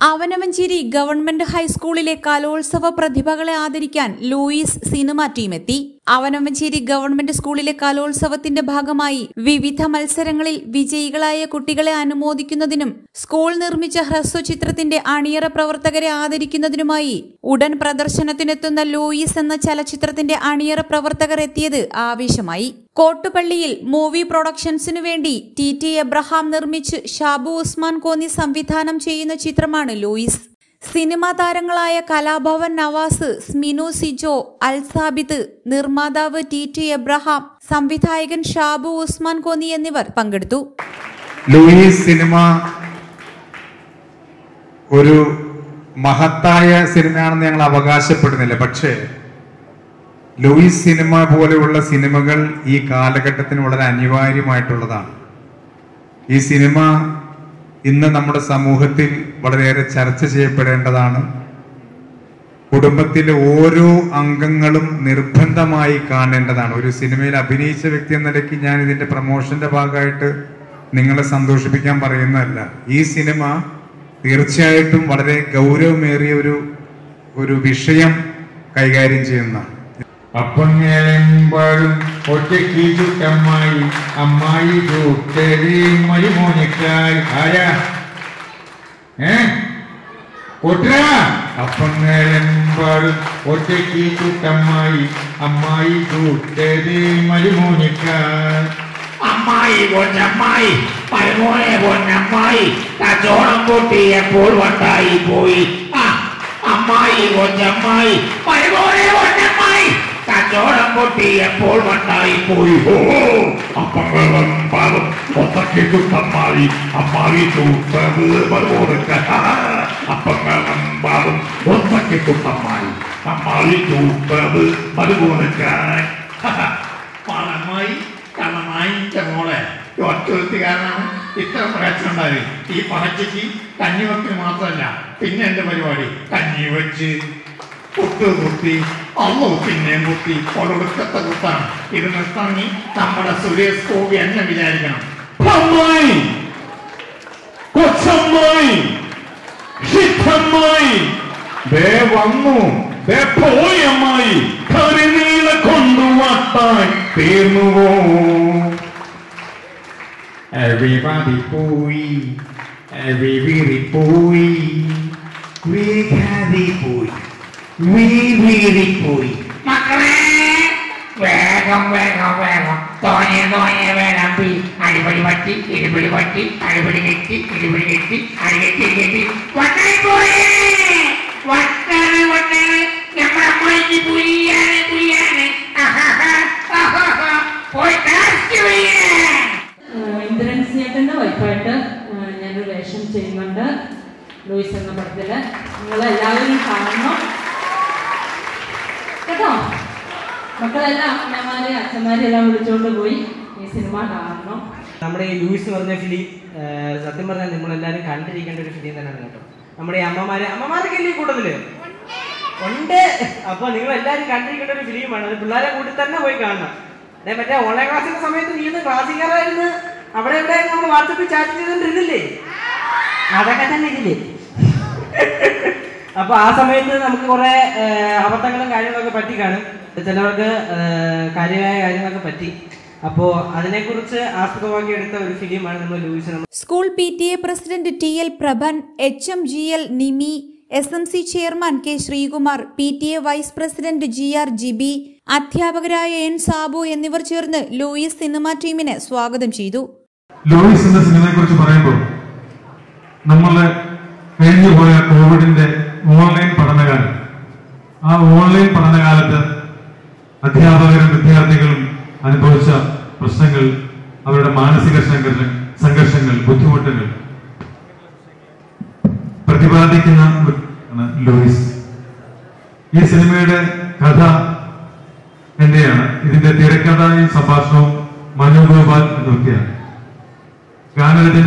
Avanavanchery government ഹൈസ്കൂളിലെ കലോത്സവ പ്രതിഭകളെ ആദരിക്കാൻ ലൂയിസ് സിനിമ ടീം എത്തി അവനവഞ്ചേരി ഗവൺമെന്റ് സ്കൂളിലെ കലോത്സവത്തിന്റെ ഭാഗമായി വിവിധ മത്സരങ്ങളിൽ വിജയികളായ കുട്ടികളെ അനുമോദിക്കുന്നതിനും സ്കൂൾ നിർമ്മിച്ച ഹ്രസ്വചിത്രത്തിന്റെ അണിയറ പ്രവർത്തകരെ ആദരിക്കുന്നതിനുമായി ഉടൻ പ്രദർശനത്തിനെത്തുന്ന ലൂയിസ് എന്ന ചലച്ചിത്രത്തിന്റെ അണിയറ പ്രവർത്തകർ എത്തിയത് ആവേശമായി കോട്ടുപള്ളിയിൽ മൂവി പ്രൊഡക്ഷൻസിനു വേണ്ടി ടി ടി എബ്രഹാം നിർമ്മിച്ച് ഷാബു ഉസ്മാൻ കോന്നി സംവിധാനം ചെയ്യുന്ന ചിത്രമാണ് ലൂയിസ് സിനിമാ താരങ്ങളായ കലാഭവൻ നവാസ് സ്മിനു സിജോ അൽസാബിദ് നിർമ്മാതാവ് ടി ടി എബ്രഹാം സംവിധായകൻ ഷാബു ഉസ്മാൻ കോന്നി എന്നിവർ പങ്കെടുത്തു ലൂയിസ് സിനിമ ഒരു മഹത്തായ സിനിമയാണെന്ന് ഞങ്ങൾ അവകാശപ്പെടുന്നില്ല പക്ഷേ ലൂയിസ് സിനിമ പോലെയുള്ള സിനിമകൾ ഈ കാലഘട്ടത്തിന് വളരെ അനിവാര്യമായിട്ടുള്ളതാണ് ഈ സിനിമ ഇന്ന് നമ്മുടെ സമൂഹത്തിൽ വളരെയേറെ ചർച്ച ചെയ്യപ്പെടേണ്ടതാണ് കുടുംബത്തിലെ ഓരോ അംഗങ്ങളും നിർബന്ധമായി കാണേണ്ടതാണ് ഒരു സിനിമയിൽ അഭിനയിച്ച വ്യക്തി എന്ന നിലയ്ക്ക് ഞാൻ ഇതിന്റെ പ്രൊമോഷന്റെ ഭാഗമായിട്ട് നിങ്ങളെ സന്തോഷിപ്പിക്കാൻ പറയുന്നതല്ല ഈ സിനിമ തീർച്ചയായിട്ടും വളരെ ഗൗരവമേറിയ ഒരു ഒരു വിഷയം കൈകാര്യം ചെയ്യുന്നതാണ് അപ്പങ്ങേലെമ്പാടും ഒറ്റയ്ക്ക് ചുട്ടമ്മായി അമ്മായി ചൂട്ടരി മരുമോനിക്കായി ആരാ ഏ കൊട്ട അപ്പങ്ങേലെമ്പാടും ഒറ്റയ്ക്ക് ചുട്ടമ്മായി അമ്മായി ചൂട്ടരി മരുമോനിക്കായി അമ്മായി പൊന്നമ്മായി പരമോനെ പൊന്നമ്മായി കച്ചോടം പൊട്ടിയപ്പോൾ വട്ടായി പോയി ആ അമ്മായി പൊന്നമ്മായി പരമോനെ പൊന്നമ്മായി കച്ചോടം പൊട്ടിയപ്പോൾ വട്ടായി പോയി ഓ അപ്പങ്ങളും പാവം ഒത്തക്ക് ചുട്ടമ്മായി അമ്മായി ചൂട്ടത് പരമോനക്ക അപ്പങ്ങളും പാവം ഒത്തക്ക് ചുട്ടമ്മായി അമ്മായി ചൂട്ടത് പരമോനക്കായി പണമായി കള്ളമായി മോളെ ഒറ്റവൃത്തിക്കാരനാണ് ഇത്ര പ്രശ്നം ഉണ്ടായത് ഈ പണച്ചയ്ക്ക് കഞ്ഞി വെക്കൽ മാത്രമല്ല പിന്നെ എന്റെ പരിപാടി കഞ്ഞി വെച്ച് കുത്ത് കുത്തി അമ്മ പിന്നെയും കുത്തി ഒടുക്കത്തെ കുത്താണ് ഇത് നിർത്തണമെങ്കിൽ നമ്മുടെ സുരേഷ് ഗോപി എന്നെ വിചാരിക്കണം അമ്മായി കൊച്ചമ്മായി ഷിറ്റമ്മായി ദേ വന്നു ദേ പോയി അമ്മായി കരിനീല കൊണ്ടുവട്ടാൻ തീർന്നുവോ Everybody പോയി Everybody പോയി വീഘാതി പോയി വീവീടി പോയി മക്കളെ വേഗം വേഗം വേഗം തോനെ തോനെ വേണം പി അടിപൊളി പറ്റി ഇടിപിടി പറ്റി അടിപിടി കെട്ടി ഇടിപിടി കെട്ടി അടികെട്ടി കെട്ടി വട്ടായി പോയി വട്ടാണ് വട്ടാണ് നമ്മുടെ അമ്മയ്ക്ക് പുലിയാണ് പുലിയാണ് ആഹാഹാ, ആഹാഹാ. പോയി ടാസ്റ്റ് ചെയ്യാൻ ഇന്ദ്രൻസ് ചേട്ടൻ്റെ വൈഫായിട്ട് ഞാനൊരു വേഷം ചെയ്യുന്നുണ്ട് ലൂയിസ് എന്ന പടത്തില് നിങ്ങളെല്ലാവരും കാണണം കേട്ടോ മക്കളെല്ലാം അമ്മമാരെ അച്ഛന്മാരെ എല്ലാം വിളിച്ചുകൊണ്ട് പോയി ഈ സിനിമ കാണണം നമ്മുടെ ഈ ലൂയിസ് എന്ന് പറഞ്ഞ ഫിലിം സത്യം പറഞ്ഞാൽ നമ്മളെല്ലാവരും കണ്ടിരിക്കേണ്ട ഒരു ഫിലിം തന്നെയാണ് കേട്ടോ നമ്മുടെ ഈ അമ്മമാരെ അമ്മമാരൊക്കെ ഇല്ലേ ഈ കൂട്ടത്തില് ഉണ്ട് അപ്പൊ നിങ്ങൾ എല്ലാവരും കണ്ടിരിക്കേണ്ട ഒരു ഫിലിമാണ് അത് പിള്ളേരെ കൂട്ടി തന്നെ പോയി കാണണം അതെ മറ്റേ ഓൺലൈൻ ക്ലാസ്സിന്റെ സമയത്ത് നീ ഒന്ന് ക്ലാസ്സിൽ കയറായിരുന്നു അവിടെ ഇവിടെ നമ്മൾ വാട്സപ്പിൽ ചാറ്റ് ചെയ്തോണ്ടിരുന്നില്ലേ അതൊക്കെ തന്നെ ഇതില്ലേ അപ്പൊ ആ സമയത്ത് നമുക്ക് കുറെ അബദ്ധങ്ങളും കാര്യങ്ങളൊക്കെ പറ്റി കാണും ചിലവർക്ക് ഏഹ്, കാര്യമായ കാര്യങ്ങളൊക്കെ പറ്റി അപ്പോ അതിനെക്കുറിച്ച് ആസ്പദമാക്കി എടുത്ത ഒരു ഫിലിമാണ് നമ്മൾ ലൂയിസ് നമ്മൾ school P T A president T L Prabhan H M G L Nimi S M C chairman K Sreekumar P T A vice president G R Jibi അധ്യാപകരായ എൻ സാബു എന്നിവർ ചേർന്ന് ലൂയിസ് സിനിമ ടീമിനെ സ്വാഗതം ചെയ്തു ലൂയിസ് എന്ന സിനിമയെ കുറിച്ച് പറയുമ്പോൾ നമ്മള് കഴിഞ്ഞുപോയ കോവിഡിന്റെ ഓൺലൈൻ പഠനകാലം ആ ഓൺലൈൻ പഠനകാലത്ത് അധ്യാപകരും വിദ്യാർത്ഥികളും അനുഭവിച്ച പ്രശ്നങ്ങൾ അവരുടെ മാനസിക സംഘർഷ സംഘർഷങ്ങൾ ബുദ്ധിമുട്ടുകൾ പ്രതിപാദിക്കുന്ന ഒരു ആണ് ലൂയിസ് ഈ സിനിമയുടെ കഥ എന്റെയാണ് ഇതിന്റെ തിരക്കഥയും സംഭാഷണവും മനു ഗോപാൽ എന്നൊക്കെയാണ് ഗാനരചന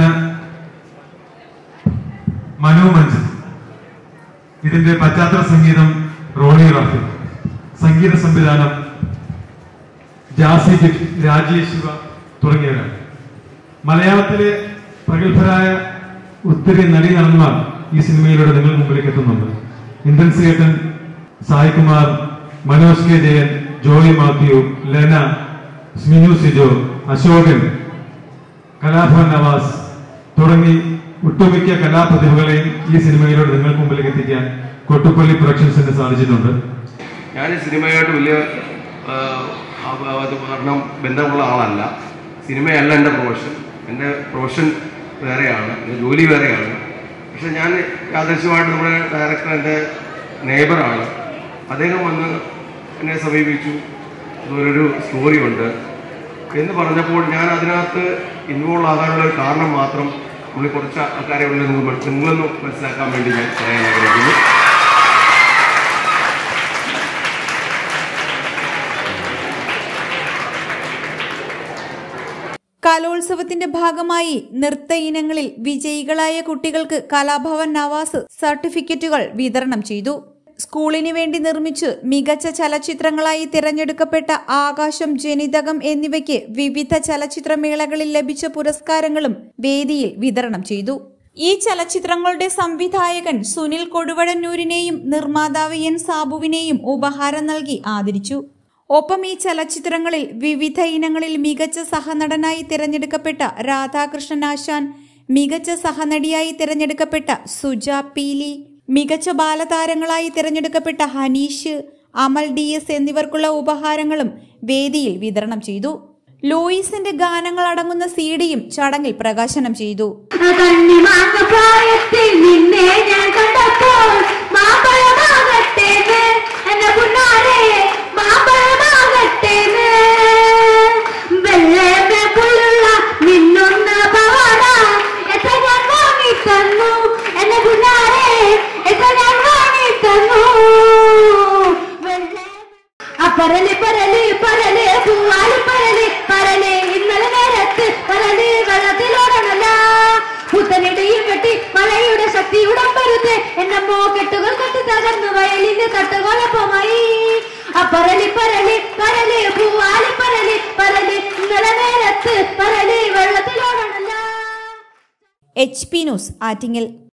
മനു മഞ്ചൻ ഇതിന്റെ പശ്ചാത്തല സംഗീതം റോണി റാഫി സംഗീത സംവിധാനം ജാസി ജി- രാജേഷ് ശിവ തുടങ്ങിയവരാണ് മലയാളത്തിലെ പ്രഗത്ഭരായ ഒത്തിരി നടീനടന്മാർ ഈ സിനിമയിലൂടെ നിങ്ങൾക്ക് മുമ്പിലേക്ക് എത്തുന്നുണ്ട് ഇന്ദ്രൻ സിയേട്ടൻ സായികുമാർ മനോജ് കെ ജയൻ ജോയി മാത്യു ലെന സ്മിനു സിജോ അശോകൻ കലാഭവൻ നവാസ് തുടങ്ങി ഒട്ടുമിക്ക കലാപ്രതിഭകളെയും ഈ സിനിമയിലൂടെ നിങ്ങൾക്ക് മുമ്പിലേക്ക് എത്തിക്കാൻ കൊട്ടുപ്പള്ളി പ്രൊഡക്ഷൻസിന് സാധിച്ചിട്ടുണ്ട് ഞാൻ ഈ സിനിമയായിട്ട് വലിയ ആ, അവ- അത് കാരണം ബന്ധമുള്ള ആളല്ല സിനിമയല്ല എൻ്റെ പ്രൊഫഷൻ എൻ്റെ പ്രൊഫഷൻ വേറെയാണ് എൻ്റെ ജോലി വേറെയാണ് പക്ഷെ ഞാൻ യാദൃശ്യമായിട്ട് നമ്മുടെ ഡയറക്ടർ എൻ്റെ നെയ്ബറാണ് അദ്ദേഹം വന്ന് എന്നെ സമീപിച്ചു ഇതുപോലൊരു സ്റ്റോറി ഉണ്ട് എന്ന് പറഞ്ഞപ്പോൾ ഞാൻ അതിനകത്ത് ഇൻവോൾവ് ആകാനുള്ള ഒരു കാരണം മാത്രം പുള്ളി കുറച്ച് കാര്യങ്ങളിൽ നിങ്ങൾ നിങ്ങളൊന്ന് മനസ്സിലാക്കാൻ വേണ്ടി ഞാൻ പറയാൻ ആഗ്രഹിക്കുന്നു കലോത്സവത്തിന്റെ ഭാഗമായി നൃത്ത ഇനങ്ങളിൽ വിജയികളായ കുട്ടികൾക്ക് കലാഭവൻ നവാസ് സർട്ടിഫിക്കറ്റുകൾ വിതരണം ചെയ്തു സ്കൂളിന് വേണ്ടി നിർമ്മിച്ച് മികച്ച ചലച്ചിത്രങ്ങളായി തിരഞ്ഞെടുക്കപ്പെട്ട ആകാശം ജനിതകം എന്നിവയ്ക്ക് വിവിധ ചലച്ചിത്രമേളകളിൽ ലഭിച്ച പുരസ്കാരങ്ങളും വേദിയിൽ വിതരണം ചെയ്തു ഈ ചലച്ചിത്രങ്ങളുടെ സംവിധായകൻ സുനിൽ കൊടുവഴന്നൂരിനെയും നിർമ്മാതാവ് എൻ സാബുവിനെയും ഉപഹാരം നൽകി ആദരിച്ചു ഒപ്പം ഈ ചലച്ചിത്രങ്ങളിൽ വിവിധ ഇനങ്ങളിൽ മികച്ച സഹനടനായി തിരഞ്ഞെടുക്കപ്പെട്ട രാധാകൃഷ്ണൻ ആശാൻ മികച്ച സഹനടിയായി തിരഞ്ഞെടുക്കപ്പെട്ട സുജ പീലി മികച്ച ബാലതാരങ്ങളായി തിരഞ്ഞെടുക്കപ്പെട്ട ഹനീഷ് അമൽ ഡി എസ് എന്നിവർക്കുള്ള ഉപഹാരങ്ങളും വേദിയിൽ വിതരണം ചെയ്തു ലൂയിസിന്റെ ഗാനങ്ങൾ അടങ്ങുന്ന സി ഡിയും ചടങ്ങിൽ പ്രകാശനം ചെയ്തു കണ്ണിമാങ്ങ പ്രായത്തിൽ നിന്നെ ഞാൻ കണ്ടപ്പോൾ മാമ്പഴമാകട്ടേന്ന് എന്റെ പുന്നാരെ മാമ്പഴമാകട്ടേന്ന് വെള്ളേമേ പുള്ളുള്ള നിന്നൊന്ന പവാട എത്ര ഞാൻ വാങ്ങി തന്നു എന്റെ പുന്നാരെ എത്ര ഞാൻ വാങ്ങി തന്നു വെള്ളേ അപ്പരല് പരല് പരല് പൂവാലി പരല് പരല് ഇന്നലെ നേരത്ത് പരല് വെള്ളത്തിലോടണല്ല പുത്തനിടയും വെട്ടി മഴയുടെ ശക്തിയുടെ പരുത്ത് എന്നെ മോക്കെട്ടുകൾ കെട്ടി തകർന്നു വയലിന്റെ തട്ടുകൊളപ്പമായി അപ്പരലി പരല് പരല് പൂവാലി പരല് പരല് ഇന്നലെ നേരത്ത് പരല് വെള്ളത്തിലോടണല്ല എച്ച് പി ന്യൂസ് ആറ്റിങ്ങൽ